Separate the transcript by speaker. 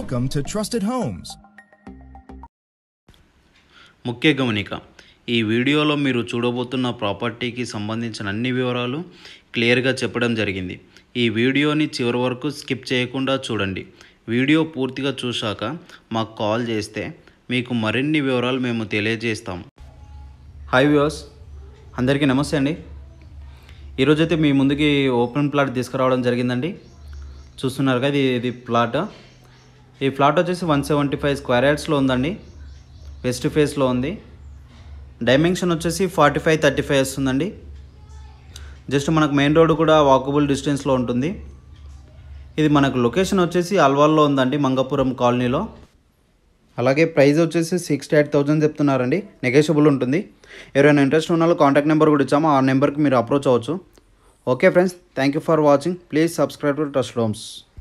Speaker 1: Welcome to Trusted Homes.
Speaker 2: ముఖ్య గమనిక ఈ వీడియోలో మీరు చూడబోతున్న ప్రాపర్టీకి సంబంధించిన అన్ని వివరాలు క్లియర్గా చెప్పడం జరిగింది ఈ వీడియోని చివరి వరకు స్కిప్ చేయకుండా చూడండి వీడియో పూర్తిగా చూశాక మాకు కాల్ చేస్తే మీకు మరిన్ని వివరాలు మేము తెలియజేస్తాం హాయ్ వ్యూవర్స్ అందరికీ నమస్తే అండి ఈరోజైతే మీ ముందుకి ఓపెన్ ప్లాట్ తీసుకురావడం జరిగిందండి చూస్తున్నారు కదా ఇది ఇది ప్లాట్ ఈ ప్లాట్ వచ్చేసి వన్ సెవెంటీ ఫైవ్ స్క్వేర్ యార్డ్స్లో ఉందండి వెస్ట్ ఫేస్లో ఉంది డైమెన్షన్ వచ్చేసి ఫార్టీ ఫైవ్ థర్టీ ఫైవ్ వస్తుందండి జస్ట్ మనకు మెయిన్ రోడ్ కూడా వాకబుల్ డిస్టెన్స్లో ఉంటుంది ఇది మనకు లొకేషన్ వచ్చేసి అల్వాల్లో ఉందండి మంగపురం కాలనీలో అలాగే ప్రైస్ వచ్చేసి సిక్స్టీ ఎయిట్ థౌజండ్ చెప్తున్నారండి నెగోషియబుల్ ఉంటుంది ఎవరైనా ఇంట్రెస్ట్ ఉన్న వాళ్ళు కాంటాక్ట్ నెంబర్ కూడా ఇచ్చాము ఆ నెంబర్కి మీరు అప్రోచ్ అవ్వచ్చు okay friends thank you for watching please subscribe to trust homes